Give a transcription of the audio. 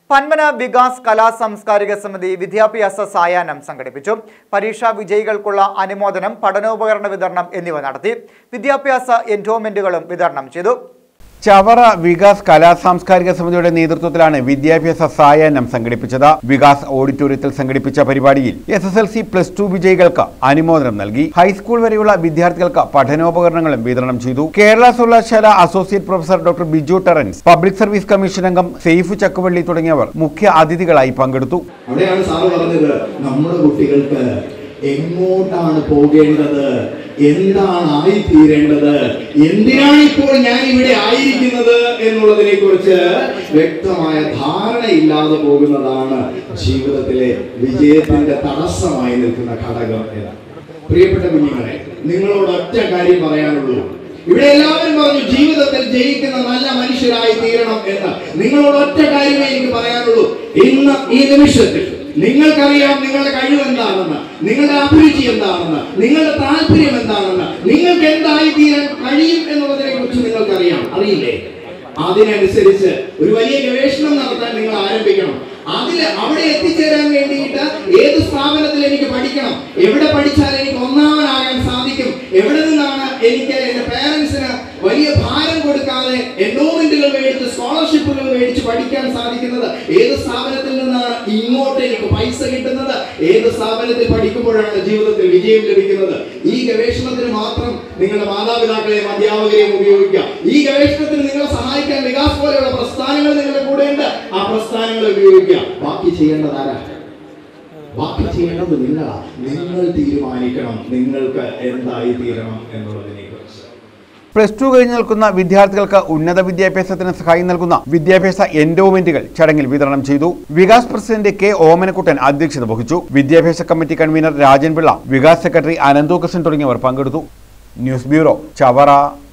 പന്മന വികാസ് കലാ സാംസ്കാരിക സമിതി വിദ്യാഭ്യാസ സായാഹ്നം സംഘടിപ്പിച്ചു പരീക്ഷാ വിജയികൾക്കുള്ള അനുമോദനം പഠനോപകരണ വിതരണം എന്നിവ നടത്തി വിദ്യാഭ്യാസ എൻഡോമെന്റുകളും വിതരണം ചെയ്തു ചവറ വികാസ് കലാ സാംസ്കാരിക സമിതിയുടെ നേതൃത്വത്തിലാണ് വിദ്യാഭ്യാസ സായാഹ്നം സംഘടിപ്പിച്ചത് വികാസ് ഓഡിറ്റോറിയത്തിൽ സംഘടിപ്പിച്ച പരിപാടിയിൽ S S L C plus two വിജയികൾക്ക് അനുമോദനം നൽകി ഹൈസ്കൂൾ വരെയുള്ള വിദ്യാർത്ഥികൾക്ക് പഠനോപകരണങ്ങളും വിതരണം ചെയ്തു കേരള സർവകലാശാല associate professor doctor Biju Terence public service commission അംഗം സെയ്ഫ് ചക്കുവള്ളി തുടങ്ങിയവർ മുഖ്യ അതിഥികളായി പങ്കെടുത്തു അവിടെയാണ് സാറ് പറഞ്ഞത് നമ്മുടെ കുട്ടികൾക്ക് എങ്ങോട്ടാണ് പോകേണ്ടത് എന്താണ് ആയിത്തീരേണ്ടത് എന്തിനാണ് ഇപ്പോൾ ഞാൻ ഇവിടെ ആയിരിക്കുന്നത് എന്നുള്ളതിനെ കുറിച്ച് വ്യക്തമായ ധാരണയില്ലാതെ പോകുന്നതാണ് ജീവിതത്തിലെ വിജയത്തിന്റെ തടസ്സമായി നിൽക്കുന്ന ഘടകം എന്ന് പ്രിയപ്പെട്ട കുഞ്ഞുങ്ങളെ നിങ്ങളോട് ഒറ്റ കാര്യം പറയാനുള്ളൂ ഇവിടെ എല്ലാവരും പറഞ്ഞു ജീവിതത്തിൽ ജയിക്കുന്ന നല്ല മനുഷ്യരായി തീരണം എന്ന് നിങ്ങളോട് ഒറ്റ കാര്യമേ എനിക്ക് പറയാനുള്ളൂ ഇന്ന് ഈ നിമിഷത്തിൽ നിങ്ങൾക്കറിയാം നിങ്ങളുടെ കഴിവ് എന്താണെന്ന് നിങ്ങളുടെ അഭിരുചി എന്താണെന്ന് നിങ്ങളുടെ താല്പര്യം എന്താണെന്ന് നിങ്ങൾക്ക് എന്തായി തീരാൻ കഴിയും എന്നുള്ളതിനെ കുറിച്ച് നിങ്ങൾക്കറിയാം അറിയില്ലേ അതിനനുസരിച്ച് ഒരു വലിയ ഗവേഷണം നടത്താൻ നിങ്ങൾ ആരംഭിക്കണം അതിൽ അവിടെ എത്തിച്ചേരാൻ വേണ്ടിയിട്ട് ഏത് സ്ഥാപനത്തിൽ എനിക്ക് പഠിക്കണം എവിടെ പഠിച്ചാൽ എനിക്ക് ഒന്നാമനാകാൻ സാധിക്കും എവിടെ നിന്നാണ് എനിക്ക് എന്റെ പേരൻസിന് വലിയ ഭാരം കൊടുക്കാതെ എൻഡോമെന്റുകൾ മേടിച്ച് സ്കോളർഷിപ്പുകൾ മേടിച്ച് പഠിക്കാൻ സാധിക്കുന്നത് ഏത് സ്ഥാപനത്തിൽ നിന്നാണ് ഇങ്ങോട്ട് എനിക്ക് പൈസ കിട്ടുന്നത് ഏത് സ്ഥാപനത്തിൽ പഠിക്കുമ്പോഴാണ് ജീവിതത്തിൽ വിജയം ലഭിക്കുന്നത് ഈ ഗവേഷണത്തിന് മാത്രം നിങ്ങളുടെ മാതാപിതാക്കളെയും അധ്യാപകരെയും ഉപയോഗിക്കുക ഈ ഗവേഷണത്തിന് നിങ്ങളെ സഹായിക്കാൻ വികാസ് പോലെയുള്ള പ്രസ്ഥാനങ്ങൾ നിങ്ങളുടെ കൂടെയുണ്ട് ആ പ്രസ്ഥാനങ്ങൾ ഉപയോഗിക്കുക ബാക്കി ചെയ്യേണ്ടത് ആരാ ബാക്കി ചെയ്യേണ്ടത് നിങ്ങളാ നിങ്ങൾ തീരുമാനിക്കണം നിങ്ങൾക്ക് എന്തായി തീരണം എന്നുള്ളതിനെ കുറിച്ച് പ്ലസ് ടു കഴിഞ്ഞ് നിൽക്കുന്ന വിദ്യാർത്ഥികൾക്ക് ഉന്നത വിദ്യാഭ്യാസത്തിന് സഹായം നൽകുന്ന വിദ്യാഭ്യാസ എൻഡോമെന്റുകൾ ചടങ്ങിൽ വിതരണം ചെയ്തു വികാസ് പ്രസിഡന്റ് കെ ഓമനക്കുട്ടൻ അധ്യക്ഷത വഹിച്ചു വിദ്യാഭ്യാസ committee convener Rajan Pillai Vikas secretary Ananthakrishnan തുടങ്ങിയവർ പങ്കെടുത്തു ന്യൂസ് ബ്യൂറോ ചവറ